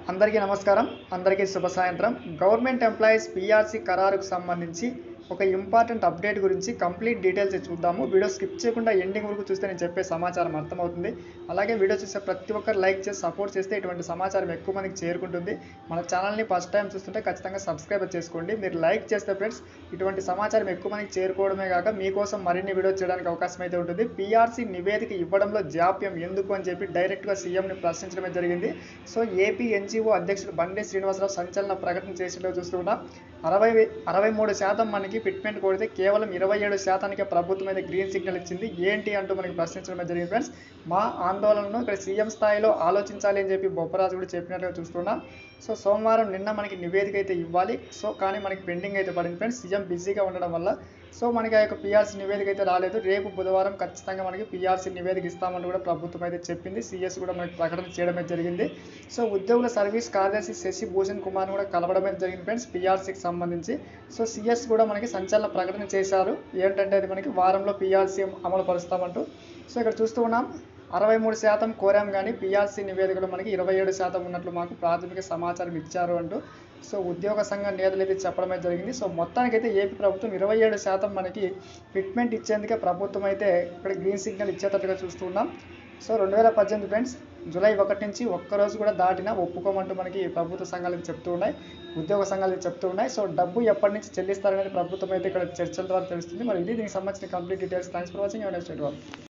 అందరికీ నమస్కారం అందరికీ శుభ సాయంత్రం గవర్నమెంట్ ఎంప్లాయీస్ పిఆర్సీ ఖరారుకు సంబంధించి ఒక ఇంపార్టెంట్ అప్డేట్ గురించి కంప్లీట్ డీటెయిల్స్ చూద్దాము వీడియో స్కిప్ చేయకుండా ఎండింగ్ వరకు చూస్తే నేను చెప్పే సమాచారం అర్థమవుతుంది అలాగే వీడియో చూసే ప్రతి ఒక్కరు లైక్ చేసి సపోర్ట్ చేస్తే ఇటువంటి సమాచారం ఎక్కువ మందికి చేరుకుంటుంది మన ఛానల్ని ఫస్ట్ టైం చూస్తుంటే ఖచ్చితంగా సబ్స్క్రైబ్ చేసుకోండి మీరు లైక్ చేస్తే ఫ్రెండ్స్ ఇటువంటి సమాచారం ఎక్కువ మందికి చేరుకోవడమే కాక మీకోసం మరిన్ని వీడియోస్ చేయడానికి అవకాశం అయితే ఉంటుంది పిఆర్సీ నివేదిక ఇవ్వడంలో జాప్యం ఎందుకు అని చెప్పి డైరెక్ట్గా సీఎంని ప్రశ్నించడమే జరిగింది సో ఏపీ ఎన్జిఓ అధ్యక్షుడు బండి శ్రీనివాసరావు సంచలన ప్రకటన చేసినట్టు చూస్తున్నాం అరవై అరవై మూడు శాతం మనకి ఫిట్మెంట్ కొడితే కేవలం ఇరవై ఏడు శాతానికి ప్రభుత్వం అయితే గ్రీన్ సిగ్నల్ ఇచ్చింది ఏంటి అంటూ మనకి ప్రశ్నించడం జరిగింది ఫ్రెండ్స్ మా ఆందోళనను ఇక్కడ సీఎం స్థాయిలో ఆలోచించాలి అని చెప్పి బొప్పరాజు కూడా చెప్పినట్లుగా చూస్తున్నాం సో సోమవారం నిన్న మనకి నివేదిక అయితే ఇవ్వాలి సో కానీ మనకి పెండింగ్ అయితే పడింది ఫ్రెండ్స్ సీఎం బిజీగా ఉండడం వల్ల సో మనకి ఆ యొక్క పిఆర్సీ నివేదిక అయితే రాలేదు రేపు బుధవారం ఖచ్చితంగా మనకి పిఆర్సీ నివేదిక ఇస్తామని కూడా ప్రభుత్వం అయితే చెప్పింది సీఎస్ కూడా మనకి ప్రకటన చేయడమే జరిగింది సో ఉద్యోగుల సర్వీస్ కార్యదర్శి శశి భూషణ్ కుమార్ కూడా కలవడమే జరిగింది ఫ్రెండ్స్ పిఆర్సీకి సంబంధించి సో సిఎస్ కూడా మనకి సంచలన ప్రకటన చేశారు ఏంటంటే అది మనకి వారంలో పిఆర్సీ అమలు పరుస్తామంటూ సో ఇక్కడ చూస్తూ ఉన్నాం అరవై మూడు శాతం కోరాం కానీ పిఆర్సీ నివేదికలో మనకి ఇరవై ఏడు శాతం ఉన్నట్లు మాకు ప్రాథమిక సమాచారం ఇచ్చారు అంటూ సో ఉద్యోగ సంఘ నేతలు అయితే చెప్పడమే జరిగింది సో మొత్తానికైతే ఏపీ ప్రభుత్వం ఇరవై ఏడు శాతం మనకి ఫిట్మెంట్ ఇచ్చేందుకే ప్రభుత్వం అయితే ఇక్కడ గ్రీన్ సిగ్నల్ ఇచ్చేటట్టుగా చూస్తున్నాం సో రెండు వేల పద్దెనిమిది ఫ్రెండ్స్ జూలై ఒకటి నుంచి ఒక్కరోజు కూడా దాటినా ఒప్పుకోమంటూ మనకి ప్రభుత్వ సంఘాలు అయితే చెప్తూ ఉన్నాయి ఉద్యోగ సంఘాలు అయితే చెప్తూ ఉన్నాయి సో డబ్బు ఎప్పటి నుంచి చెల్లిస్తారనేది ప్రభుత్వం అయితే ఇక్కడ చర్చల ద్వారా తెలుస్తుంది మరి ఇది దీనికి సంబంధించిన complete details thanks for watching ఎవరైనా స్టేట్ వాళ్ళు